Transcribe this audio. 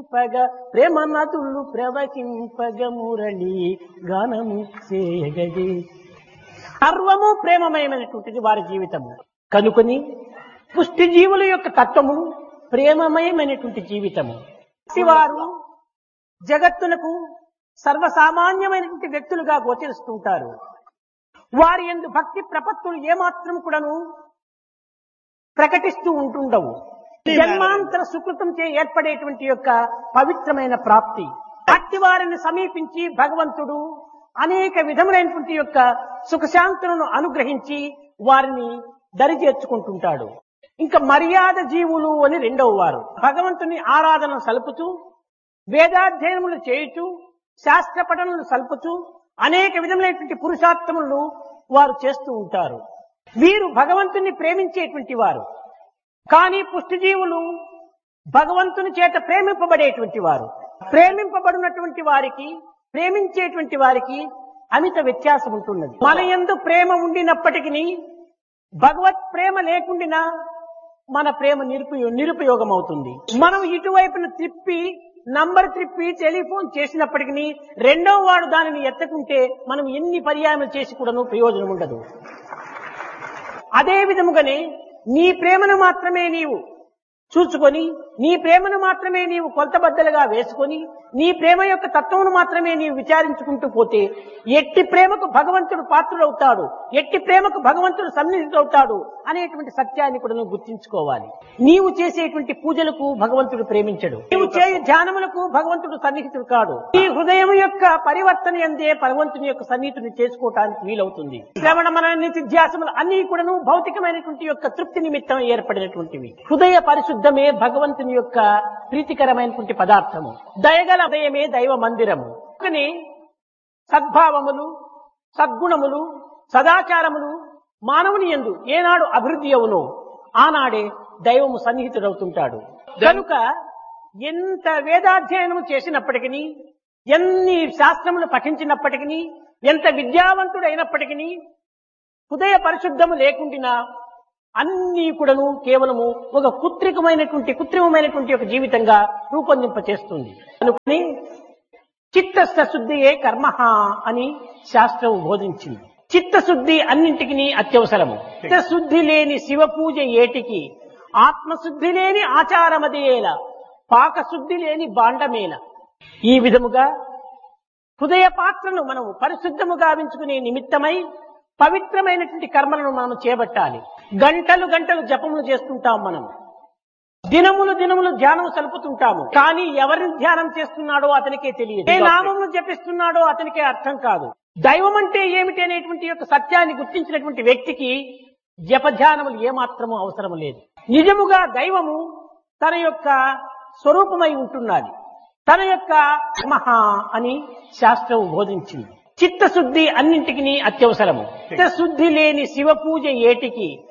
ప్రవహింపగ ప్రేమ నదులు ప్రవహింపగ మురళి గానము చేయగది సర్వము ప్రేమమయమైనటువంటిది వారి జీవితము కనుకొని పుష్టి జీవుల యొక్క తత్వము ప్రేమమయమైనటువంటి జీవితము వారు జగత్తునకు సర్వసామాన్యమైనటువంటి వ్యక్తులుగా గోచరిస్తుంటారు వారి ఎందు భక్తి ప్రపత్తులు ఏమాత్రం కూడాను ప్రకటిస్తూ ఉంటుండవు జన్మాంతర సుకృతం చే ఏర్పడేటువంటి యొక్క పవిత్రమైన ప్రాప్తి అట్టి వారిని సమీపించి భగవంతుడు అనేక విధములైనటువంటి యొక్క సుఖశాంతులను అనుగ్రహించి వారిని దరి చేర్చుకుంటుంటాడు ఇంకా మర్యాద జీవులు అని రెండవ వారు భగవంతుని ఆరాధన సలుపుతూ వేదాధ్యయనములు చేయుచు శాస్త్ర పఠనలు సల్పుచు అనేక విధములైనటువంటి పురుషార్థములను వారు చేస్తూ ఉంటారు వీరు భగవంతుని ప్రేమించేటువంటి వారు కానీ పుష్టిజీవులు భగవంతుని చేత ప్రేమింపబడేటువంటి వారు ప్రేమింపబడినటువంటి వారికి ప్రేమించేటువంటి వారికి అమిత వ్యత్యాసం ఉంటున్నది మన ఎందు ప్రేమ ఉండినప్పటికీ భగవత్ ప్రేమ లేకుండినా మన ప్రేమ నిరుపయో నిరుపయోగం అవుతుంది మనం ఇటువైపున త్రిప్పి నంబర్ త్రిప్పి టెలిఫోన్ చేసినప్పటికీ రెండో వాడు దానిని ఎత్తకుంటే మనం ఎన్ని పర్యాయం చేసి కూడాను ప్రయోజనం ఉండదు అదే విధముగానే నీ ప్రేమను మాత్రమే నీవు చూసుకొని నీ ప్రేమను మాత్రమే నీవు కొలతబద్దలుగా వేసుకొని నీ ప్రేమ యొక్క తత్వమును మాత్రమే నీవు విచారించుకుంటూ పోతే ఎట్టి ప్రేమకు భగవంతుడు పాత్రుడవుతాడు ఎట్టి ప్రేమకు భగవంతుడు సన్నిహితుడవుతాడు అనేటువంటి సత్యాన్ని కూడా నువ్వు గుర్తించుకోవాలి నీవు చేసేటువంటి పూజలకు భగవంతుడు ప్రేమించడు నీవు చేయు ధ్యానములకు భగవంతుడు సన్నిహితుడు కాడు ఈ హృదయం యొక్క పరివర్తన ఎందే భగవంతుని యొక్క సన్నిహితుని చేసుకోవటానికి వీలవుతుంది శ్రవణ మన నిత్యాసములు అన్ని కూడాను భౌతికమైనటువంటి యొక్క తృప్తి నిమిత్తం ఏర్పడినటువంటివి హృదయ పరిశుద్ధమే భగవంతుని యొక్క ప్రీతికరమైనటువంటి పదార్థము దయగల హృదయమే దైవ మందిరము కానీ సద్భావములు సద్గుణములు సదాచారములు మానవుని ఎందు ఏనాడు అభివృద్ధి అవునో ఆనాడే దైవము సన్నిహితుడవుతుంటాడు కనుక ఎంత వేదాధ్యయనము చేసినప్పటికీ ఎన్ని శాస్త్రములు పఠించినప్పటికీ ఎంత విద్యావంతుడైనప్పటికీ హృదయ పరిశుద్ధము లేకుండినా అన్ని కూడాను కేవలము ఒక కుత్రికమైనటువంటి కృత్రిమమైనటువంటి ఒక జీవితంగా రూపొందింప చేస్తుంది అనుకుని చిత్తస్థ శుద్ధియే కర్మ అని శాస్త్రం బోధించింది చిత్తశుద్ధి అన్నింటికి అత్యవసరము చిత్తశుద్ధి లేని శివ పూజ ఏటికి ఆత్మశుద్ధి లేని ఆచారమదేల పాకశుద్ధి లేని బాండమేల ఈ విధముగా హృదయ పాత్రను మనం పరిశుద్ధము గావించుకునే నిమిత్తమై పవిత్రమైనటువంటి కర్మలను మనం చేపట్టాలి గంటలు గంటలు జపములు చేస్తుంటాం మనం దినములు దినములు ధ్యానం సలుపుతుంటాము కానీ ఎవరిని ధ్యానం చేస్తున్నాడో అతనికే తెలియదు ఏ నామమును జపిస్తున్నాడో అతనికే అర్థం కాదు దైవం అంటే ఏమిటి అనేటువంటి యొక్క సత్యాన్ని గుర్తించినటువంటి వ్యక్తికి జపధ్యానములు ఏమాత్రము అవసరం లేదు నిజముగా దైవము తన యొక్క స్వరూపమై ఉంటున్నది తన యొక్క మహా అని శాస్త్రం బోధించింది చిత్తశుద్ధి అన్నింటికి అత్యవసరము చిత్తశుద్ధి లేని శివ పూజ ఏటికి